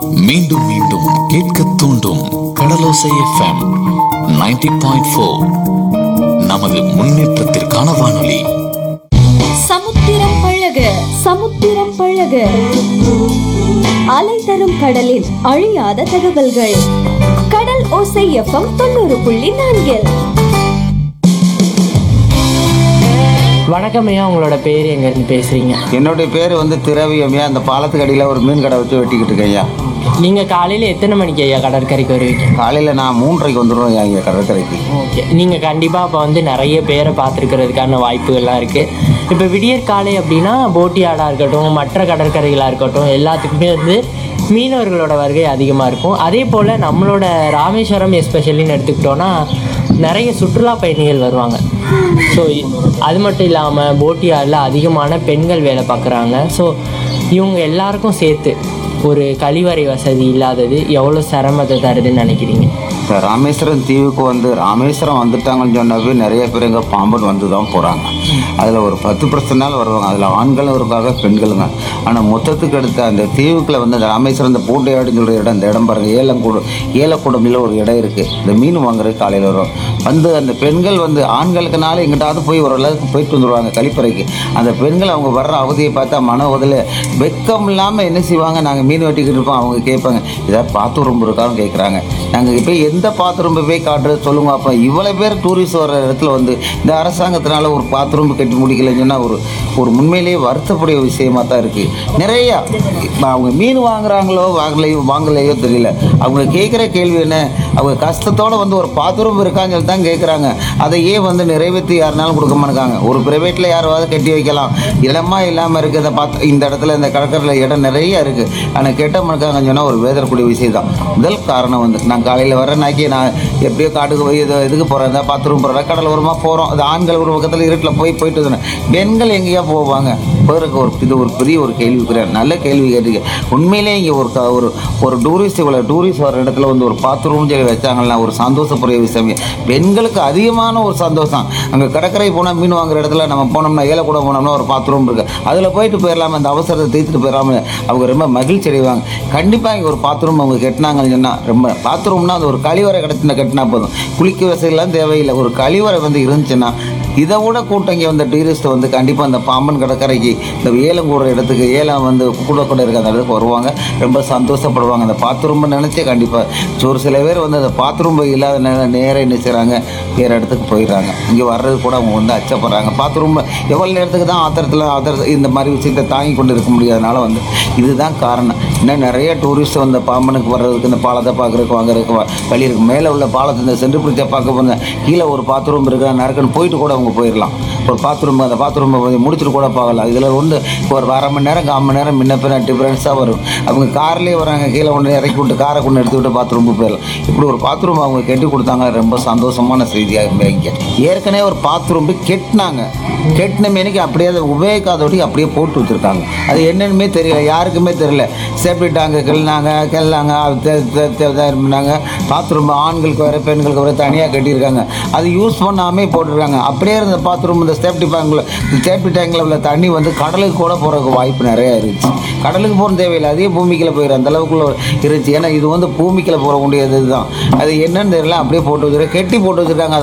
மீண்டும் மீண்டும் கேட்க தூண்டும் கடலோசை எஃப்எம் 90.4 பாயிண்ட் ஃபோர் நமது முன்னேற்றத்திற்கான வானொலி சமுத்திரம் பழக சமுத்திரம் பழக அலை தரும் கடலின் அழியாத தகவல்கள் கடல் ஓசை எஃப்எம் தொண்ணூறு புள்ளி நான்கில் வணக்கம் ஐயா உங்களோட பேர் எங்கேருந்து பேசுகிறீங்க என்னுடைய பேர் வந்து திரவியம்யா அந்த பாலத்துக்கு அடியில் ஒரு மீன் கடை வச்சு வெட்டிக்கிட்டு இருக்கேன் ஐயா நீங்கள் காலையில் எத்தனை மணிக்கு ஐயா கடற்கரைக்கு வருவீங்க காலையில் நான் மூன்றரைக்கு வந்துடுவேன் ஐயா இங்கே கடற்கரைக்கு ஓகே நீங்கள் கண்டிப்பாக இப்போ வந்து நிறைய பேரை பார்த்துருக்கிறதுக்கான வாய்ப்புகள்லாம் இருக்குது இப்போ விடியற் காலை அப்படின்னா போட்டியாடாக இருக்கட்டும் மற்ற கடற்கரைகளாக இருக்கட்டும் எல்லாத்துக்குமே வந்து மீனவர்களோட வருகை அதிகமாக இருக்கும் அதே போல் நம்மளோட ராமேஸ்வரம் எஸ்பெஷலின்னு எடுத்துக்கிட்டோன்னா நிறைய சுற்றுலா பயணிகள் வருவாங்க ஸோ அது மட்டும் இல்லாமல் போட்டியாடில் அதிகமான பெண்கள் வேலை பார்க்குறாங்க ஸோ இவங்க எல்லாருக்கும் சேர்த்து ஒரு கழிவறை வசதி இல்லாதது எவ்வளோ சிரமத்தை தருதுன்னு நினைக்கிறீங்க இப்போ ராமேஸ்வரம் தீவுக்கு வந்து ராமேஸ்வரம் வந்துட்டாங்கன்னு சொன்னாவே நிறைய பேர் இங்கே பாம்பன் வந்து தான் போகிறாங்க அதில் ஒரு பத்து பர்சன்ட் நாள் வருவாங்க அதில் ஆண்களும் இருக்காங்க பெண்களுங்க ஆனால் மொத்தத்துக்கு எடுத்த அந்த தீவுக்குள்ள வந்து அந்த ராமேஸ்வரம் இந்த பூண்டையாடுன்னு சொல்கிற இடம் இந்த இடம் பாருங்கள் ஏலங்கூடு ஏலக்கூடமில் ஒரு இடம் இருக்குது இந்த மீன் வாங்குறது காலையில் வரும் வந்து அந்த பெண்கள் வந்து ஆண்களுக்குனால எங்கிட்டாவது போய் ஒரு அளவுக்கு போயிட்டு வந்துடுவாங்க கழிப்பறைக்கு அந்த பெண்கள் அவங்க வர்ற அவதியை பார்த்தா மன உதல வெக்கம் இல்லாமல் என்ன செய்வாங்க நாங்கள் மீன் வெட்டிக்கிட்டு இருப்போம் அவங்க கேட்பாங்க ஏதாவது பாத்ரூம் இருக்கான்னு கேட்குறாங்க நாங்கள் இப்போ எந்த பாத்ரூம் போய் காட்டுறது சொல்லுங்க அப்போ இவ்வளோ பேர் டூரிஸ்ட் வர இடத்துல வந்து இந்த அரசாங்கத்தினால ஒரு பாத்ரூம் கட்டி முடிக்கலைன்னு சொன்னால் ஒரு ஒரு உண்மையிலேயே வருத்தக்கூடிய விஷயமா தான் இருக்குது நிறையா இப்ப அவங்க மீன் வாங்குறாங்களோ வாங்கலையோ வாங்கலையோ தெரியல அவங்க கேட்குற கேள்வி என்ன அவங்க கஷ்டத்தோட வந்து ஒரு பாத்ரூம் இருக்கான்னு சொல்லி தான் கேட்குறாங்க அதை ஏன் வந்து நிறைவேற்றி யாருனாலும் கொடுக்க மாட்டாங்க ஒரு ப்ரைவேட்டில் யாராவது கட்டி வைக்கலாம் இடமா இல்லாமல் இருக்குது இந்த பாத் இந்த இடத்துல இந்த கடற்கரையில் இடம் நிறைய இருக்குது ஆனால் கெட்ட மனுக்காங்கன்னு சொன்னால் ஒரு வேதனைக்கூடிய விஷயம் தான் முதல் காரணம் வந்து நான் காலையில் வரேன்னாக்கி நான் எப்படியோ காட்டுக்கு போய் இது இதுக்கு போகிறேன் இந்த பாத்ரூம் போகிறேன் கடல் ஓரமாக போகிறோம் அது ஆண்கள் ஒரு பக்கத்தில் இருட்டில் போய் போயிட்டு வந்தேன் பெண்கள் எங்கேயா போவாங்க பிறகு ஒரு இது ஒரு பெரிய ஒரு கேள்வி நல்ல கேள்வி கேட்டீங்க உண்மையிலே இங்கே ஒரு க- ஒரு ஒரு டூரிஸ்ட் இவ்வளோ டூரிஸ்ட் வர இடத்துல வந்து ஒரு பாத்ரூம் சொல்லி வச்சாங்கன்னா ஒரு சந்தோஷப்புரிய விஷயம் பெண்களுக்கு அதிகமான ஒரு சந்தோஷம் அங்கே கடற்கரை போனால் மீன் வாங்குற இடத்துல நம்ம போனோம்னா ஏல கூட போனோம்னா ஒரு பாத்ரூம் இருக்கு அதில் போயிட்டு போயிடலாம அந்த அவசரத்தை தீர்த்துட்டு போயிடலாம அவங்க ரொம்ப மகிழ்ச்சி அடைவாங்க கண்டிப்பாக இங்கே ஒரு பாத்ரூம் அவங்க கட்டினாங்கன்னு சொன்னால் ரொம்ப பாத்ரூம்னா அது ஒரு கழிவறை கிடச்சின கட்டினா போதும் குளிக்க வசதியெல்லாம் தேவையில்லை ஒரு கழிவறை வந்து இருந்துச்சுன்னா இதை விட கூட்டம் இங்கே வந்த டூரிஸ்ட் வந்து கண்டிப்பாக அந்த பாம்பன் கடற்கரைக்கு இந்த ஏலம் கூடுற இடத்துக்கு ஏலம் வந்து கூட கூட இருக்க அந்த இடத்துக்கு வருவாங்க ரொம்ப சந்தோஷப்படுவாங்க அந்த பாத்ரூம் நினச்சி கண்டிப்பாக ஒரு சில பேர் வந்து அந்த பாத்ரூம் இல்லாத நேரம் நேரம் என்ன செய்கிறாங்க வேறு இடத்துக்கு போயிடுறாங்க இங்கே வர்றது கூட அவங்க வந்து அச்சப்படுறாங்க பாத்ரூம் எவ்வளோ நேரத்துக்கு தான் ஆத்திரத்தில் ஆத்திர இந்த மாதிரி விஷயத்தை தாங்கி கொண்டு இருக்க முடியாதனால வந்து இதுதான் காரணம் இன்னும் நிறைய டூரிஸ்ட் வந்து பாம்பனுக்கு வர்றதுக்கு இந்த பாலத்தை பார்க்குறதுக்கு வாங்குறதுக்கு வ- வழி இருக்கு மேலே உள்ள பாலத்தை இந்த சென்று பிடிச்ச பார்க்க போங்க கீழே ஒரு பாத்ரூம் இருக்கு நறுக்குன்னு போயிட்டு கூட அவங்க போயிடலாம் ஒரு பாத்ரூம் அந்த பாத்ரூம் முடிச்சுட்டு கூட பார்க்கலாம் இதில் வந்து ஒரு அரை மணி நேரம் கால் மணி நேரம் முன்ன பின்ன டிஃப்ரென்ஸாக வரும் அவங்க கார்லேயே வராங்க கீழே கொண்டு இறக்கி விட்டு காரை கொண்டு எடுத்துக்கிட்டு பாத்ரூம் போயிடலாம் இப்படி ஒரு பாத்ரூம் அவங்க கட்டி கொடுத்தாங்க ரொம்ப சந்தோஷமான செய்தியாக இங்கே ஏற்கனவே ஒரு பாத்ரூம் கெட்டினாங்க கெட்டின மேனிக்கு அப்படியே அதை உபயோகிக்காதோட்டி அப்படியே போட்டு வச்சுருக்காங்க அது என்னன்னுமே தெரியல யாருக்குமே தெரியல சேஃப்டி டேங்கு கிள்னாங்க கிள்னாங்க இருந்தாங்க பாத்ரூம் ஆண்களுக்கு வேறு பெண்களுக்கு வேறு தனியாக கட்டியிருக்காங்க அது யூஸ் பண்ணாமே போட்டிருக்காங்க அப்படியே இருந்த பாத்ரூம் இந்த சேஃப்டி டேங்கில் சேஃப்டி டேங்கில் உள்ள தண்ணி வந்து கடலுக்கு கூட போகிறதுக்கு வாய்ப்பு நிறையா இருந்துச்சு கடலுக்கு போகிற தேவையில்லை அதே பூமிக்குள்ள போயிடும் அந்த அளவுக்குள்ள இருந்துச்சு ஏன்னா இது வந்து பூமிக்குள்ள போக முடியாதது தான் அது என்னன்னு தெரியல அப்படியே போட்டு வச்சுருக்காங்க கெட்டி போட்டு வச்சுருக்காங்க